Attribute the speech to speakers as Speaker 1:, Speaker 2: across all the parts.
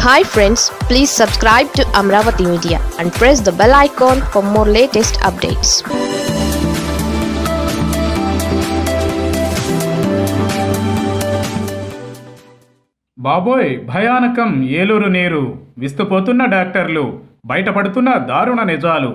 Speaker 1: hi friends please subscribe to Amaravati media and press the bell icon for more latest updates
Speaker 2: బాబోయ్ భయానకం ఏలూరు నీరు విస్తుపోతున్న డాక్టర్లు బయటపడుతున్న దారుణ నిజాలు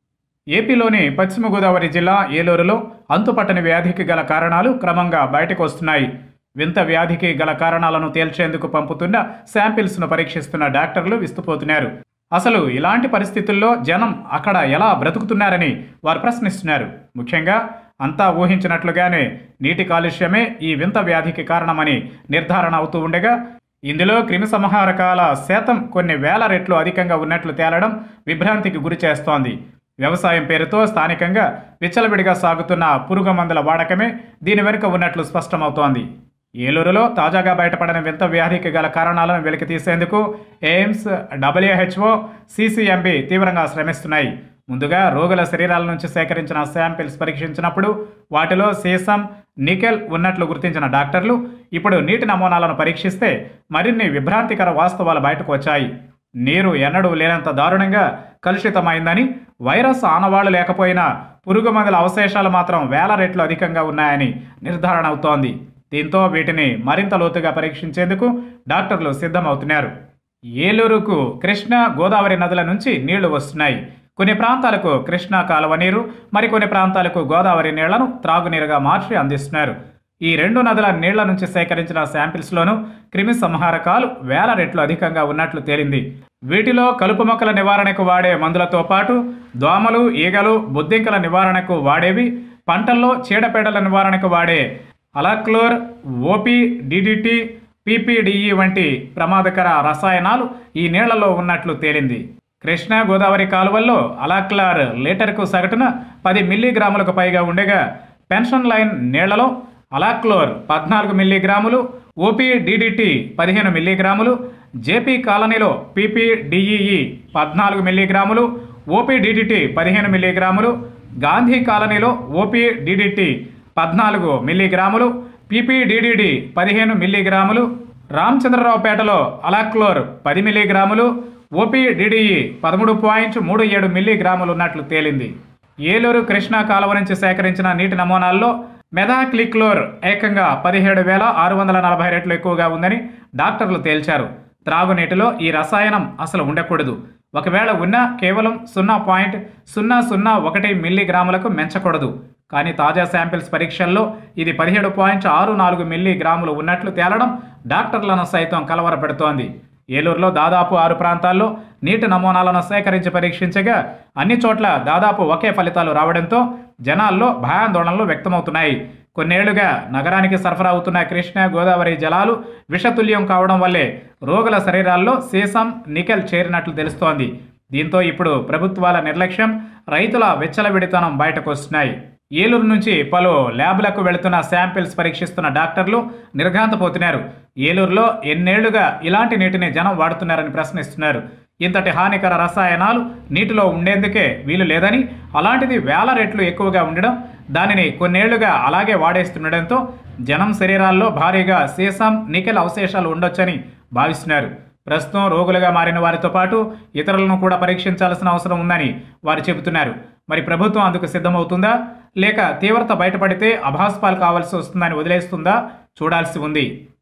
Speaker 2: ఏపీలోని పశ్చిమ గోదావరి జిల్లా ఏలూరులో అంతుపట్టని వ్యాధికి గల కారణాలు క్రమంగా బయటకు వస్తున్నాయి వింత వ్యాధికి గల కారణాలను తేల్చేందుకు పంపుతున్న శాంపిల్స్ను పరీక్షిస్తున్న డాక్టర్లు విస్తుపోతున్నారు అసలు ఇలాంటి పరిస్థితుల్లో జనం అక్కడ ఎలా బ్రతుకుతున్నారని వారు ప్రశ్నిస్తున్నారు ముఖ్యంగా అంతా ఊహించినట్లుగానే నీటి కాలుష్యమే ఈ వింత వ్యాధికి కారణమని నిర్ధారణ అవుతూ ఉండగా ఇందులో క్రిమి సంహారకాల శాతం కొన్ని వేల రెట్లు అధికంగా ఉన్నట్లు తేలడం విభ్రాంతికి గురి చేస్తోంది వ్యవసాయం పేరుతో స్థానికంగా విచ్చలవిడిగా సాగుతున్న పురుగు మందుల వాడకమే దీని వెనుక ఉన్నట్లు స్పష్టమవుతోంది ఏలూరులో తాజాగా బయటపడిన వింత వ్యాధికి గల కారణాలను వెలికి తీసేందుకు ఎయిమ్స్ డబ్ల్యూహెచ్ఓ సిసిఎంబి తీవ్రంగా శ్రమిస్తున్నాయి ముందుగా రోగుల శరీరాల నుంచి సేకరించిన శాంపిల్స్ పరీక్షించినప్పుడు వాటిలో సీసం నికెల్ ఉన్నట్లు గుర్తించిన డాక్టర్లు ఇప్పుడు నీటి నమూనాలను పరీక్షిస్తే మరిన్ని విభ్రాంతికర వాస్తవాలు బయటకు వచ్చాయి నీరు ఎన్నడూ లేనంత దారుణంగా కలుషితమైందని వైరస్ ఆనవాళ్లు లేకపోయినా పురుగు మందుల అవశేషాలు మాత్రం వేల రెట్లు అధికంగా ఉన్నాయని నిర్ధారణ అవుతోంది దీంతో వీటిని మరింత లోతుగా పరీక్షించేందుకు డాక్టర్లు సిద్ధమవుతున్నారు ఏలూరుకు కృష్ణ గోదావరి నదుల నుంచి నీళ్లు వస్తున్నాయి కొన్ని ప్రాంతాలకు కృష్ణా కాలువ నీరు మరికొన్ని ప్రాంతాలకు గోదావరి నీళ్లను త్రాగునీరుగా మార్చి అందిస్తున్నారు ఈ రెండు నదుల నీళ్ల నుంచి సేకరించిన శాంపిల్స్లోనూ క్రిమి సంహారకాలు వేల రెట్లు అధికంగా ఉన్నట్లు తేలింది వీటిలో కలుపు మొక్కల నివారణకు వాడే మందులతో పాటు దోమలు ఈగలు బొద్దింకల నివారణకు వాడేవి పంటల్లో చీడపీడల నివారణకు వాడే అలాక్లోర్ ఓపీ డిడిటి పీపీడిఈ వంటి ప్రమాదకర రసాయనాలు ఈ నీళ్లలో ఉన్నట్లు తేలింది కృష్ణా గోదావరి కాలువల్లో అలాక్లార్ లీటర్కు సగటున పది మిల్లీగ్రాములకు పైగా ఉండగా పెన్షన్ లైన్ నీళ్లలో అలాక్లోర్ పద్నాలుగు మిల్లీగ్రాములు ఓపీ డిడిటి పదిహేను మిల్లీగ్రాములు జేపీ కాలనీలో పీపీడిఈఈ పద్నాలుగు మిల్లీగ్రాములు ఓపీ డిడిటి పదిహేను మిల్లీగ్రాములు గాంధీ కాలనీలో ఓపీ డిడిటి పద్నాలుగు మిల్లీగ్రాములు పీపీడిడిడి పదిహేను మిల్లీగ్రాములు రామచంద్రరావుపేటలో అలాక్లోర్ పది మిల్లీగ్రాములు ఓపీడిడిఈ పదమూడు పాయింట్ మూడు ఏడు మిల్లీగ్రాములు ఉన్నట్లు తేలింది ఏలూరు కృష్ణా కాలువ నుంచి సేకరించిన నీటి నమూనాల్లో మెథాక్లిక్లోర్ ఏకంగా పదిహేడు వేల ఆరు వందల నలభై రెట్లు ఎక్కువగా ఉందని డాక్టర్లు తేల్చారు త్రాగునీటిలో ఈ రసాయనం అసలు ఉండకూడదు ఒకవేళ ఉన్నా కేవలం సున్నా పాయింట్ సున్నా సున్నా ఒకటి మిల్లీగ్రాములకు మెంచకూడదు కానీ తాజా శాంపిల్స్ పరీక్షల్లో ఇది పదిహేడు పాయింట్ ఆరు నాలుగు మిల్లీగ్రాములు ఉన్నట్లు తేలడం డాక్టర్లను సైతం కలవరపెడుతోంది ఏలూరులో దాదాపు ఆరు ప్రాంతాల్లో నీటి నమూనాలను సేకరించి పరీక్షించగా అన్ని చోట్ల దాదాపు ఒకే ఫలితాలు రావడంతో జనాల్లో భయాందోళనలు వ్యక్తమవుతున్నాయి కొన్నేళ్లుగా నగరానికి సరఫరా అవుతున్న కృష్ణా గోదావరి జలాలు విషతుల్యం కావడం వల్లే రోగుల శరీరాల్లో సీసం నికెల్ చేరినట్లు తెలుస్తోంది దీంతో ఇప్పుడు ప్రభుత్వాల నిర్లక్ష్యం రైతుల విచ్చలవిడితనం బయటకు వస్తున్నాయి ఏలూరు నుంచి పలు ల్యాబ్లకు వెళుతున్న శాంపిల్స్ పరీక్షిస్తున్న డాక్టర్లు నిర్ఘాంతపోతున్నారు ఏలూరులో ఎన్నేళ్లుగా ఇలాంటి నీటిని జనం వాడుతున్నారని ప్రశ్నిస్తున్నారు ఇంతటి హానికర రసాయనాలు నీటిలో ఉండేందుకే వీలు లేదని అలాంటిది వేల రెట్లు ఎక్కువగా ఉండడం దానిని కొన్నేళ్లుగా అలాగే వాడేస్తుండడంతో జనం శరీరాల్లో భారీగా సీసం నికెల్ అవశేషాలు ఉండొచ్చని భావిస్తున్నారు ప్రస్తుతం రోగులుగా మారిన వారితో పాటు ఇతరులను కూడా పరీక్షించాల్సిన అవసరం ఉందని వారు చెబుతున్నారు మరి ప్రభుత్వం అందుకు సిద్ధమవుతుందా లేక తీవ్రత బయటపడితే అభాస్పాలు కావాల్సి వస్తుందని వదిలేస్తుందా చూడాల్సి ఉంది